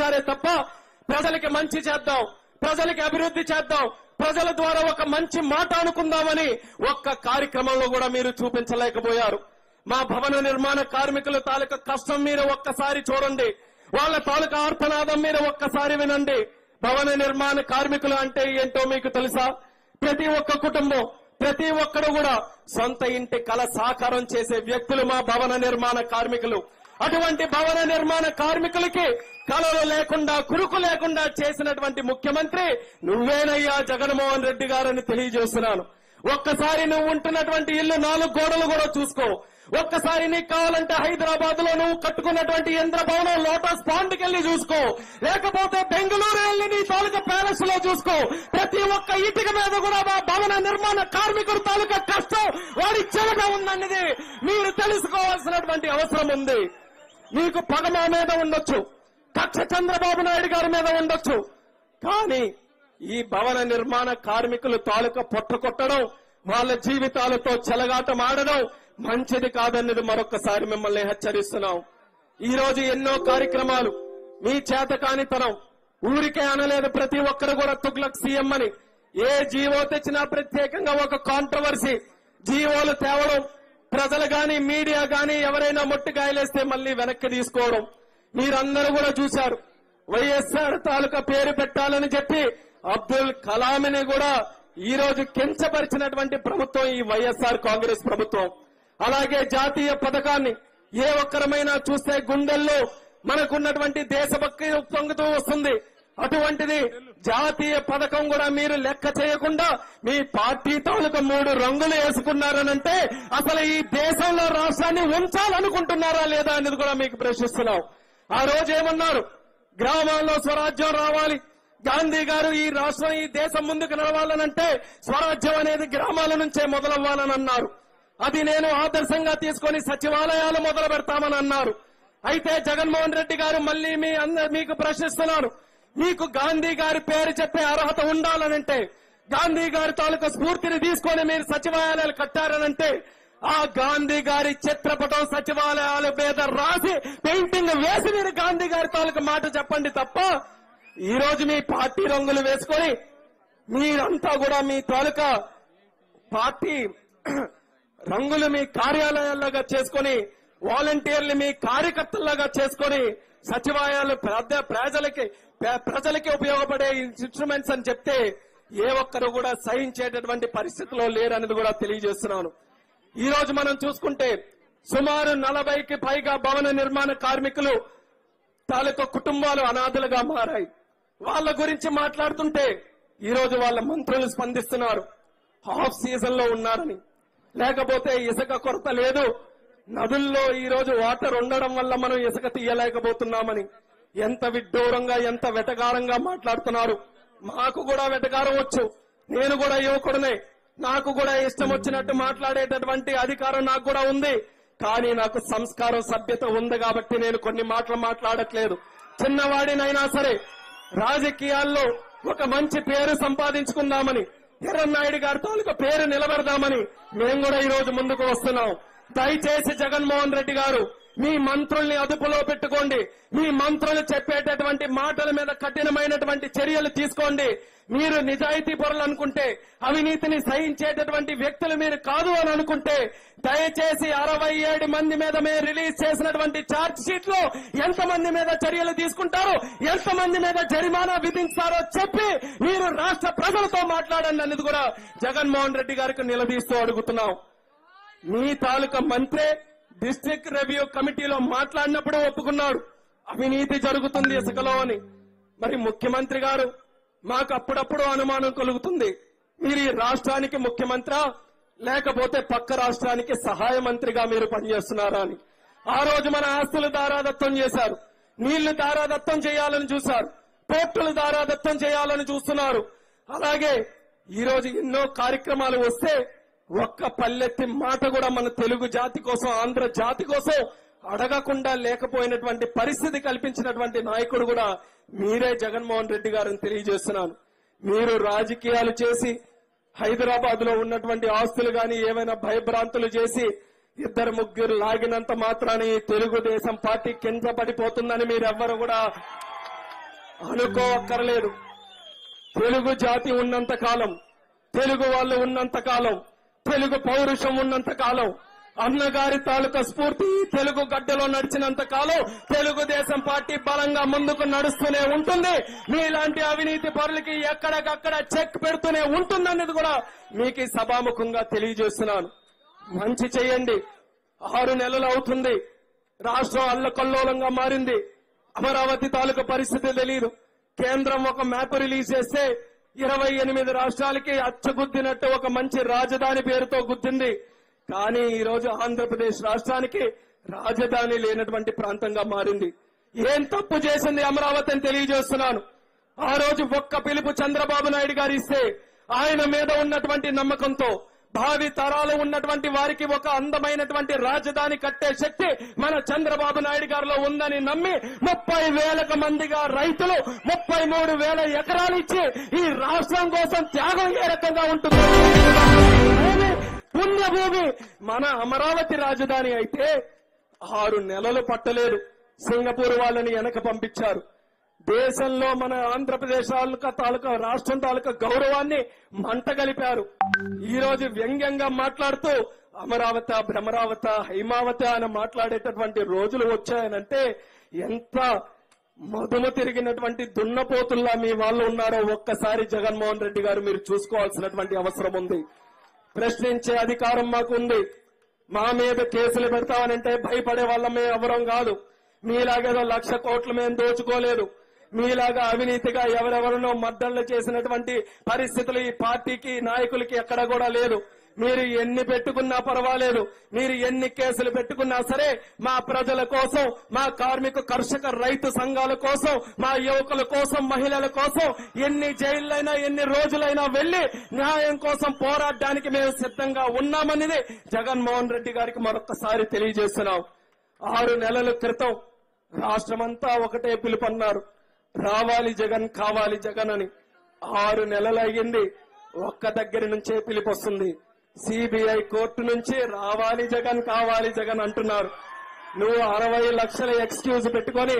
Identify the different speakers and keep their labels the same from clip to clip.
Speaker 1: వచ్చారే తప్ప ప్రజలకి మంచి చేద్దాం ప్రజలకి అభివృద్ధి చేద్దాం ప్రజల ద్వారా ఒక మంచి మాట అనుకుందామని ఒక్క కార్యక్రమంలో కూడా మీరు చూపించలేకపోయారు మా భవన నిర్మాణ కార్మికుల తాలూకా కష్టం మీరు ఒక్కసారి చూడండి వాళ్ళ తాలూకా ఆర్తనాదం మీరు ఒక్కసారి వినండి భవన నిర్మాణ కార్మికులు అంటే ఏంటో మీకు తెలుసా ప్రతి ఒక్క కుటుంబం ప్రతి ఒక్కరు కూడా సొంత ఇంటి కల సాకారం చేసే వ్యక్తులు మా భవన నిర్మాణ కార్మికులు అటువంటి భవన నిర్మాణ కార్మికులకి కలలు లేకుండా కురుకు లేకుండా చేసినటువంటి ముఖ్యమంత్రి నువ్వేనయ్యా జగన్మోహన్ రెడ్డి గారని తెలియజేస్తున్నాను ఒక్కసారి నువ్వు ఉంటున్నటువంటి ఇల్లు నాలుగు గోడలు కూడా చూసుకో ఒక్కసారి నీకు కావాలంటే హైదరాబాద్ లో నువ్వు కట్టుకున్నటువంటి ఇంద్రభవనం లోటస్ పాండ్కి వెళ్ళి చూసుకో లేకపోతే బెంగళూరు వెళ్ళి నీ తాలూకా ప్యాలెస్ లో చూసుకో ప్రతి ఒక్క ఇటుక మీద కూడా మా భవన నిర్మాణ కార్మికుడు తాలూకా కష్టం వాడి చెమట ఉందన్నది మీరు తెలుసుకోవాల్సినటువంటి అవసరం ఉంది మీకు పగ మా మీద ఉండొచ్చు కక్ష చంద్రబాబు నాయుడు గారి మీద ఉండొచ్చు కానీ ఈ భవన నిర్మాణ కార్మికులు తాలూకా పొట్ట కొట్టడం వాళ్ళ జీవితాలతో చెలగాటం ఆడడం మంచిది కాదన్నది మరొకసారి మిమ్మల్ని హెచ్చరిస్తున్నాం ఈ రోజు ఎన్నో కార్యక్రమాలు మీ చేతకానితనం ఊరికే అనలేదు ప్రతి ఒక్కరు కూడా తుగ్లక్ సీఎం అని ఏ జీవో తెచ్చినా ప్రత్యేకంగా ఒక కాంట్రవర్సీ జీవోలు తేవడం ప్రజలు గాని మీడియా గాని ఎవరైనా మొట్టికాయలేస్తే మళ్ళీ వెనక్కి తీసుకోవడం మీరందరూ కూడా చూశారు వైఎస్ఆర్ తాలూకా పేరు పెట్టాలని చెప్పి అబ్దుల్ కలాంని కూడా ఈ రోజు కించపరిచినటువంటి ప్రభుత్వం ఈ వైఎస్ఆర్ కాంగ్రెస్ ప్రభుత్వం అలాగే జాతీయ పథకాన్ని ఏ ఒక్కరమైనా చూస్తే గుండెల్లో మనకున్నటువంటి దేశభక్తి పొంగుతూ వస్తుంది అటువంటిది జాతీయ పథకం కూడా మీరు లెక్క చేయకుండా మీ పార్టీ తాలూకా మూడు రంగులు వేసుకున్నారనంటే అసలు ఈ దేశంలో రాష్ట్రాన్ని ఉంచాలనుకుంటున్నారా లేదా అనేది కూడా మీకు ప్రశ్నిస్తున్నాం ఆ రోజు ఏమన్నారు గ్రామాల్లో స్వరాజ్యం రావాలి గాంధీ గారు ఈ రాష్ట్రం ఈ దేశం ముందుకు నడవాలనంటే స్వరాజ్యం అనేది గ్రామాల నుంచే మొదలవ్వాలని అన్నారు అది నేను ఆదర్శంగా తీసుకొని సచివాలయాలు మొదలు పెడతామని అన్నారు అయితే జగన్మోహన్ రెడ్డి గారు మళ్ళీ మీ అందరు మీకు ప్రశ్నిస్తున్నారు మీకు గాంధీ గారి పేరు చెప్పే అర్హత ఉండాలనంటే గాంధీ గారి తాలూకా స్ఫూర్తిని తీసుకొని మీరు సచివాలయాలు కట్టారనంటే ఆ గాంధీ గారి చిత్రపటం సచివాలయాల మీద రాసి పెయింటింగ్ వేసి మీరు గాంధీ గారి తాలూకా మాట చెప్పండి తప్ప ఈ రోజు మీ పార్టీ రంగులు వేసుకొని మీరంతా కూడా మీ తాలూకా పార్టీ రంగులు మీ కార్యాలయాల్లాగా చేసుకొని వాలంటీర్లు మీ కార్యకర్తల్లాగా చేసుకొని సచివాలయాలు పెద్ద ప్రజలకి ప్ర- ప్రజలకి ఉపయోగపడే ఇన్స్ట్రుమెంట్స్ అని చెప్తే ఏ ఒక్కరు కూడా సహించేటటువంటి పరిస్థితిలో లేరనేది కూడా తెలియజేస్తున్నాను ఈ రోజు మనం చూసుకుంటే సుమారు నలభైకి పైగా భవన నిర్మాణ కార్మికులు తాలూకా కుటుంబాలు అనాథలుగా మారాయి వాళ్ళ గురించి మాట్లాడుతుంటే ఈ రోజు వాళ్ళ మంత్రులు స్పందిస్తున్నారు హాఫ్ సీజన్ లో ఉన్నారని లేకపోతే ఇసుక కొరత లేదు నదుల్లో ఈ రోజు వాటర్ ఉండడం వల్ల మనం ఇసుక తీయలేకపోతున్నామని ఎంత విడ్డూరంగా ఎంత వెటకారంగా మాట్లాడుతున్నారు మాకు కూడా వెటకారం వచ్చు నేను కూడా యువకుడినే నాకు కూడా ఇష్టం వచ్చినట్టు మాట్లాడేటటువంటి అధికారం నాకు కూడా ఉంది కానీ నాకు సంస్కారం సభ్యత ఉంది కాబట్టి నేను కొన్ని మాటలు మాట్లాడట్లేదు చిన్నవాడినైనా సరే రాజకీయాల్లో ఒక మంచి పేరు సంపాదించుకుందామని ఎర్రన్నాయుడు గారి తాలూకా పేరు నిలబెడదామని మేము కూడా ఈ రోజు ముందుకు వస్తున్నాం దయచేసి జగన్మోహన్ రెడ్డి గారు మీ మంత్రుల్ని అదుపులో పెట్టుకోండి మీ మంత్రులు చెప్పేటటువంటి మాటల మీద కఠినమైనటువంటి చర్యలు తీసుకోండి మీరు నిజాయితీ పరులు అనుకుంటే అవినీతిని సహించేటటువంటి వ్యక్తులు మీరు కాదు అని అనుకుంటే దయచేసి అరవై ఏడు మంది మీద మీరు రిలీజ్ చేసినటువంటి ఛార్జ్ షీట్ లో ఎంతమంది మీద చర్యలు తీసుకుంటారో ఎంతమంది మీద జరిమానా విధించారో చెప్పి మీరు రాష్ట్ర ప్రజలతో మాట్లాడండి అనేది కూడా జగన్మోహన్ రెడ్డి గారికి నిలదీస్తూ అడుగుతున్నాం మీ తాలూకా మంత్రే డిస్ట్రిక్ట్ రివ్యూ కమిటీలో మాట్లాడినప్పుడు ఒప్పుకున్నాడు అవినీతి జరుగుతుంది ఇసుకలో అని మరి ముఖ్యమంత్రి గారు మాకు అప్పుడప్పుడు అనుమానం కలుగుతుంది మీరు ఈ రాష్ట్రానికి ముఖ్యమంత్రా లేకపోతే పక్క రాష్ట్రానికి సహాయ మంత్రిగా మీరు పనిచేస్తున్నారా అని ఆ రోజు మన ఆస్తులు దారాదత్తం చేశారు నీళ్లు దారాదత్తం చేయాలని చూశారు పోర్టులు దారాదత్తం చేయాలని చూస్తున్నారు అలాగే ఈ రోజు ఎన్నో కార్యక్రమాలు వస్తే ఒక్క పల్లెత్తి మాట కూడా మన తెలుగు జాతి కోసం ఆంధ్ర జాతి కోసం అడగకుండా లేకపోయినటువంటి పరిస్థితి కల్పించినటువంటి నాయకుడు కూడా మీరే జగన్మోహన్ రెడ్డి గారిని తెలియజేస్తున్నాను మీరు రాజకీయాలు చేసి హైదరాబాద్ లో ఉన్నటువంటి ఆస్తులు గాని ఏమైనా భయభ్రాంతులు చేసి ఇద్దరు ముగ్గురు లాగినంత మాత్రాన ఈ తెలుగుదేశం పార్టీ కింద పడిపోతుందని మీరెవ్వరు కూడా అనుకోవక్కర్లేదు తెలుగు జాతి ఉన్నంత కాలం తెలుగు వాళ్ళు ఉన్నంత కాలం తెలుగు పౌరుషం ఉన్నంత కాలం అన్నగారి తాలూకా స్ఫూర్తి తెలుగు గడ్డలో నడిచినంత కాలం తెలుగుదేశం పార్టీ బలంగా ముందుకు నడుస్తూనే ఉంటుంది మీలాంటి అవినీతి పరులకి ఎక్కడికక్కడ చెక్ పెడుతూనే ఉంటుందన్నది కూడా మీకు ఈ సభాముఖంగా తెలియజేస్తున్నాను మంచి చేయండి ఆరు నెలలు అవుతుంది రాష్ట్రం అల్లకల్లోలంగా మారింది అమరావతి తాలూకా పరిస్థితి తెలియదు కేంద్రం ఒక మ్యాప్ రిలీజ్ చేస్తే ఇరవై ఎనిమిది రాష్ట్రాలకి అచ్చగుద్దినట్టు ఒక మంచి రాజధాని పేరుతో గుద్దింది కానీ ఈ రోజు ఆంధ్రప్రదేశ్ రాష్ట్రానికి రాజధాని లేనటువంటి ప్రాంతంగా మారింది ఏం తప్పు చేసింది అమరావతి అని తెలియజేస్తున్నాను ఆ రోజు ఒక్క పిలుపు చంద్రబాబు నాయుడు గారు ఇస్తే ఆయన మీద ఉన్నటువంటి నమ్మకంతో భావి తరాలు ఉన్నటువంటి వారికి ఒక అందమైనటువంటి రాజధాని కట్టే శక్తి మన చంద్రబాబు నాయుడు గారిలో ఉందని నమ్మి ముప్పై వేలకు మందిగా రైతులు ముప్పై మూడు వేల ఎకరాలు ఇచ్చి ఈ రాష్ట్రం కోసం త్యాగం ఏ రకంగా ఉంటుంది భూమి, పుణ్యభూమి మన అమరావతి రాజధాని అయితే ఆరు నెలలు పట్టలేదు సింగపూర్ వాళ్ళని వెనక పంపించారు దేశంలో మన ఆంధ్రప్రదేశ్ తాలూకా తాలూకా రాష్ట్రం తాలూకా గౌరవాన్ని మంటగలిపారు ఈ రోజు వ్యంగ్యంగా మాట్లాడుతూ అమరావత భ్రమరావత హైమావత అని మాట్లాడేటటువంటి రోజులు వచ్చాయనంటే ఎంత మధుమ తిరిగినటువంటి దున్నపోతుల్లా మీ వాళ్ళు ఉన్నారో ఒక్కసారి జగన్మోహన్ రెడ్డి గారు మీరు చూసుకోవాల్సినటువంటి అవసరం ఉంది ప్రశ్నించే అధికారం మాకు ఉంది మా మీద కేసులు పెడతామనంటే భయపడే వాళ్ళమే ఎవరం కాదు మీలాగేదో లక్ష కోట్లు మేము దోచుకోలేదు మీలాగా అవినీతిగా ఎవరెవరినో మద్దళ్ళు చేసినటువంటి పరిస్థితులు ఈ పార్టీకి నాయకులకి ఎక్కడ కూడా లేదు మీరు ఎన్ని పెట్టుకున్నా పర్వాలేదు మీరు ఎన్ని కేసులు పెట్టుకున్నా సరే మా ప్రజల కోసం మా కార్మిక కర్షక రైతు సంఘాల కోసం మా యువకుల కోసం మహిళల కోసం ఎన్ని జైళ్ళైనా ఎన్ని రోజులైనా వెళ్లి న్యాయం కోసం పోరాడడానికి మేము సిద్ధంగా ఉన్నామనేది జగన్మోహన్ రెడ్డి గారికి మరొకసారి తెలియజేస్తున్నాం ఆరు నెలల క్రితం రాష్ట్రమంతా ఒకటే పిలుపన్నారు రావాలి జగన్ కావాలి జగన్ అని ఆరు నెలలు అయ్యింది ఒక్క దగ్గర నుంచే పిలుపు వస్తుంది సిబిఐ కోర్టు నుంచి రావాలి జగన్ కావాలి జగన్ అంటున్నారు నువ్వు అరవై లక్షల ఎక్స్క్యూజ్ పెట్టుకొని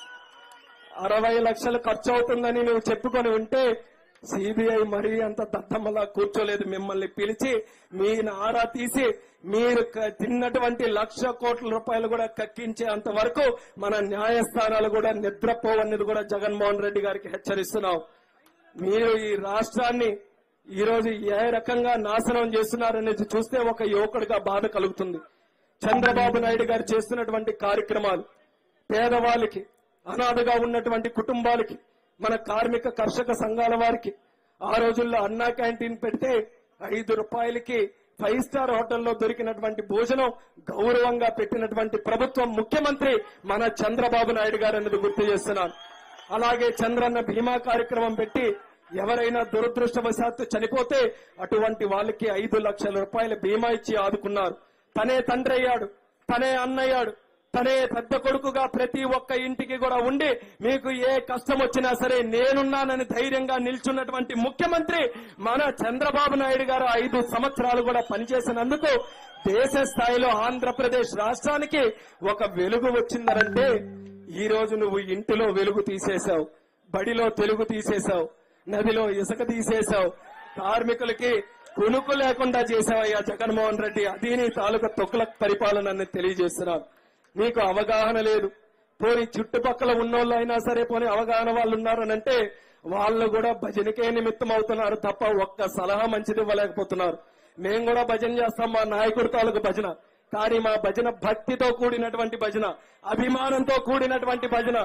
Speaker 1: అరవై లక్షలు ఖర్చు అవుతుందని నువ్వు చెప్పుకొని ఉంటే సిబిఐ మరీ అంత దద్దమ్మలా కూర్చోలేదు మిమ్మల్ని పిలిచి మీ నారా తీసి మీరు క- తిన్నటువంటి లక్ష కోట్ల రూపాయలు కూడా కక్కించే అంత వరకు మన న్యాయస్థానాలు కూడా నిద్రపోవన్నది కూడా జగన్మోహన్ రెడ్డి గారికి హెచ్చరిస్తున్నాం మీరు ఈ రాష్ట్రాన్ని ఈ రోజు ఏ రకంగా నాశనం చేస్తున్నారనేది చూస్తే ఒక యువకుడిగా బాధ కలుగుతుంది చంద్రబాబు నాయుడు గారు చేస్తున్నటువంటి కార్యక్రమాలు పేదవాళ్ళకి అనాథగా ఉన్నటువంటి కుటుంబాలకి మన కార్మిక కర్షక సంఘాల వారికి ఆ రోజుల్లో అన్నా క్యాంటీన్ పెడితే ఐదు రూపాయలకి ఫైవ్ స్టార్ హోటల్లో దొరికినటువంటి భోజనం గౌరవంగా పెట్టినటువంటి ప్రభుత్వం ముఖ్యమంత్రి మన చంద్రబాబు నాయుడు గారు అనేది గుర్తు చేస్తున్నాను అలాగే చంద్రన్న బీమా కార్యక్రమం పెట్టి ఎవరైనా దురదృష్టవశాత్తు చనిపోతే అటువంటి వాళ్ళకి ఐదు లక్షల రూపాయల బీమా ఇచ్చి ఆదుకున్నారు తనే తండ్రి అయ్యాడు తనే అన్నయ్యాడు తనే పెద్ద కొడుకుగా ప్రతి ఒక్క ఇంటికి కూడా ఉండి మీకు ఏ కష్టం వచ్చినా సరే నేనున్నానని ధైర్యంగా నిల్చున్నటువంటి ముఖ్యమంత్రి మన చంద్రబాబు నాయుడు గారు ఐదు సంవత్సరాలు కూడా పనిచేసినందుకు దేశ స్థాయిలో ఆంధ్రప్రదేశ్ రాష్ట్రానికి ఒక వెలుగు వచ్చిందనంటే ఈ రోజు నువ్వు ఇంటిలో వెలుగు తీసేశావు బడిలో తెలుగు తీసేశావు నదిలో ఇసుక తీసేశావు కార్మికులకి కునుకు లేకుండా చేశావయ్యా జగన్మోహన్ రెడ్డి అది నీ తాలూకా తొక్కుల పరిపాలన అని తెలియజేస్తున్నాను మీకు అవగాహన లేదు పోనీ చుట్టుపక్కల ఉన్నోళ్ళు అయినా సరే పోనీ అవగాహన వాళ్ళు ఉన్నారనంటే వాళ్ళు కూడా భజనకే నిమిత్తం అవుతున్నారు తప్ప ఒక్క సలహా మంచిది ఇవ్వలేకపోతున్నారు మేము కూడా భజన చేస్తాం మా నాయకుడి తాలూకు భజన కానీ మా భజన భక్తితో కూడినటువంటి భజన అభిమానంతో కూడినటువంటి భజన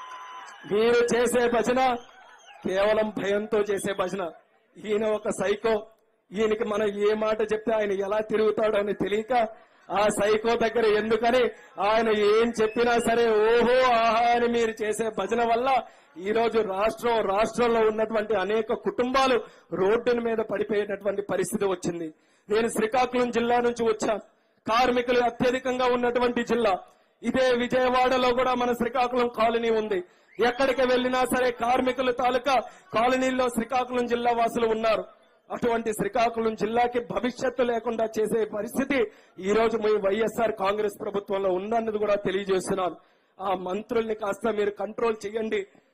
Speaker 1: మీరు చేసే భజన కేవలం భయంతో చేసే భజన ఈయన ఒక సైకో ఈయనకి మనం ఏ మాట చెప్తే ఆయన ఎలా తిరుగుతాడో అని తెలియక ఆ సైకో దగ్గర ఎందుకని ఆయన ఏం చెప్పినా సరే ఓహో ఆహా అని మీరు చేసే భజన వల్ల ఈ రోజు రాష్ట్రం రాష్ట్రంలో ఉన్నటువంటి అనేక కుటుంబాలు రోడ్డుల మీద పడిపోయేటటువంటి పరిస్థితి వచ్చింది నేను శ్రీకాకుళం జిల్లా నుంచి వచ్చాను కార్మికులు అత్యధికంగా ఉన్నటువంటి జిల్లా ఇదే విజయవాడలో కూడా మన శ్రీకాకుళం కాలనీ ఉంది ఎక్కడికి వెళ్ళినా సరే కార్మికుల తాలూకా కాలనీల్లో శ్రీకాకుళం జిల్లా వాసులు ఉన్నారు అటువంటి శ్రీకాకుళం జిల్లాకి భవిష్యత్తు లేకుండా చేసే పరిస్థితి ఈ రోజు మీ వైఎస్ఆర్ కాంగ్రెస్ ప్రభుత్వంలో ఉందన్నది కూడా తెలియజేస్తున్నాను ఆ మంత్రుల్ని కాస్త మీరు కంట్రోల్ చేయండి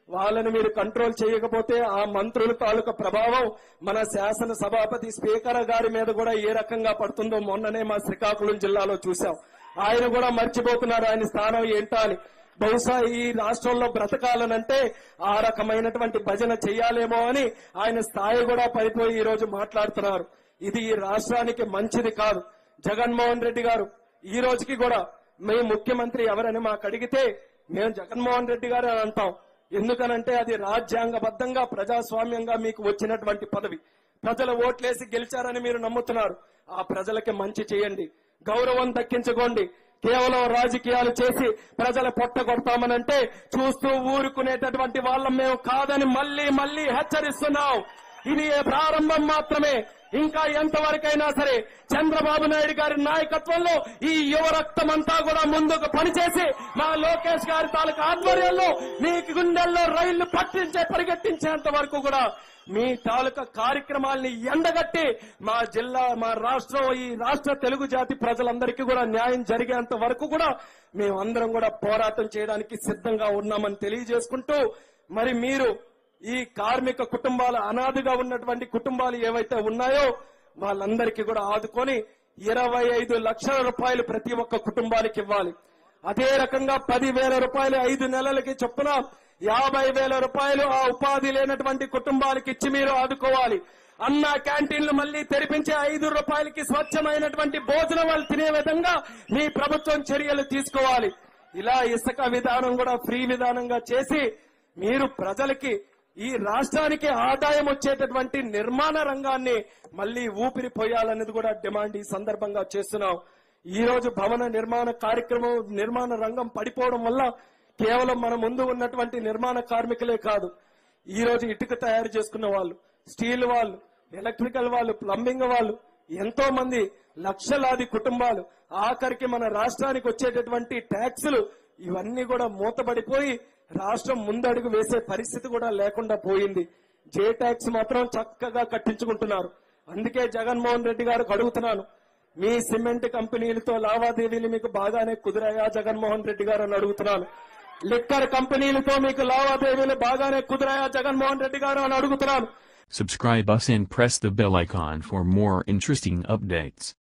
Speaker 1: వాళ్ళని మీరు కంట్రోల్ చేయకపోతే ఆ మంత్రుల తాలూకా ప్రభావం మన శాసన సభాపతి స్పీకర్ గారి మీద కూడా ఏ రకంగా పడుతుందో మొన్ననే మా శ్రీకాకుళం జిల్లాలో చూశాం ఆయన కూడా మర్చిపోతున్నారు ఆయన స్థానం ఏంటా అని బహుశా ఈ రాష్ట్రంలో బ్రతకాలనంటే ఆ రకమైనటువంటి భజన చెయ్యాలేమో అని ఆయన స్థాయి కూడా పడిపోయి ఈ రోజు మాట్లాడుతున్నారు ఇది ఈ రాష్ట్రానికి మంచిది కాదు జగన్మోహన్ రెడ్డి గారు ఈ రోజుకి కూడా మీ ముఖ్యమంత్రి ఎవరని మాకు అడిగితే మేము జగన్మోహన్ రెడ్డి గారు అని అంటాం ఎందుకనంటే అది రాజ్యాంగబద్ధంగా ప్రజాస్వామ్యంగా మీకు వచ్చినటువంటి పదవి ప్రజలు ఓట్లేసి గెలిచారని మీరు నమ్ముతున్నారు ఆ ప్రజలకి మంచి చేయండి గౌరవం దక్కించుకోండి కేవలం రాజకీయాలు చేసి ప్రజల పొట్ట కొడతామనంటే చూస్తూ ఊరుకునేటటువంటి వాళ్ళం మేము కాదని మళ్ళీ మళ్ళీ హెచ్చరిస్తున్నాం ఇది ప్రారంభం మాత్రమే ఇంకా ఎంతవరకైనా సరే చంద్రబాబు నాయుడు గారి నాయకత్వంలో ఈ యువ రక్తం అంతా కూడా ముందుకు పనిచేసి మా లోకేష్ గారి తాలూకు ఆధ్వర్యంలో మీ గుండెల్లో రైళ్లు పట్టించే పరిగెట్టించేంత వరకు కూడా మీ తాలూకా కార్యక్రమాల్ని ఎండగట్టి మా జిల్లా మా రాష్ట్రం ఈ రాష్ట్ర తెలుగు జాతి ప్రజలందరికీ కూడా న్యాయం జరిగేంత వరకు కూడా మేమందరం కూడా పోరాటం చేయడానికి సిద్ధంగా ఉన్నామని తెలియజేసుకుంటూ మరి మీరు ఈ కార్మిక కుటుంబాల అనాథగా ఉన్నటువంటి కుటుంబాలు ఏవైతే ఉన్నాయో వాళ్ళందరికీ కూడా ఆదుకొని ఇరవై ఐదు లక్షల రూపాయలు ప్రతి ఒక్క కుటుంబానికి ఇవ్వాలి అదే రకంగా పది వేల రూపాయలు ఐదు నెలలకి చొప్పున యాభై వేల రూపాయలు ఆ ఉపాధి లేనటువంటి కుటుంబాలకి ఇచ్చి మీరు ఆదుకోవాలి అన్న క్యాంటీన్లు మళ్లీ తెరిపించే ఐదు రూపాయలకి స్వచ్ఛమైనటువంటి భోజనం వాళ్ళు తినే విధంగా మీ ప్రభుత్వం చర్యలు తీసుకోవాలి ఇలా ఇసుక విధానం కూడా ఫ్రీ విధానంగా చేసి మీరు ప్రజలకి ఈ రాష్ట్రానికి ఆదాయం వచ్చేటటువంటి నిర్మాణ రంగాన్ని మళ్లీ ఊపిరి పోయాలనేది కూడా డిమాండ్ ఈ సందర్భంగా చేస్తున్నాం ఈ రోజు భవన నిర్మాణ కార్యక్రమం నిర్మాణ రంగం పడిపోవడం వల్ల కేవలం మన ముందు ఉన్నటువంటి నిర్మాణ కార్మికులే కాదు ఈ రోజు ఇటుక తయారు చేసుకున్న వాళ్ళు స్టీల్ వాళ్ళు ఎలక్ట్రికల్ వాళ్ళు ప్లంబింగ్ వాళ్ళు ఎంతో మంది లక్షలాది కుటుంబాలు ఆఖరికి మన రాష్ట్రానికి వచ్చేటటువంటి ట్యాక్సులు ఇవన్నీ కూడా మూతబడిపోయి రాష్ట్రం ముందడుగు వేసే పరిస్థితి కూడా లేకుండా పోయింది జే ట్యాక్స్ మాత్రం చక్కగా కట్టించుకుంటున్నారు అందుకే జగన్మోహన్ రెడ్డి గారికి అడుగుతున్నాను మీ సిమెంట్ కంపెనీలతో లావాదేవీలు మీకు బాగానే కుదిరాయా జగన్మోహన్ రెడ్డి గారు అని అడుగుతున్నాను లిక్కర్ కంపెనీలతో మీకు లావాదేవీలు బాగానే కుదిరాయా జగన్మోహన్ రెడ్డి గారు అని అడుగుతున్నాను
Speaker 2: Subscribe us and press the bell icon for more interesting updates.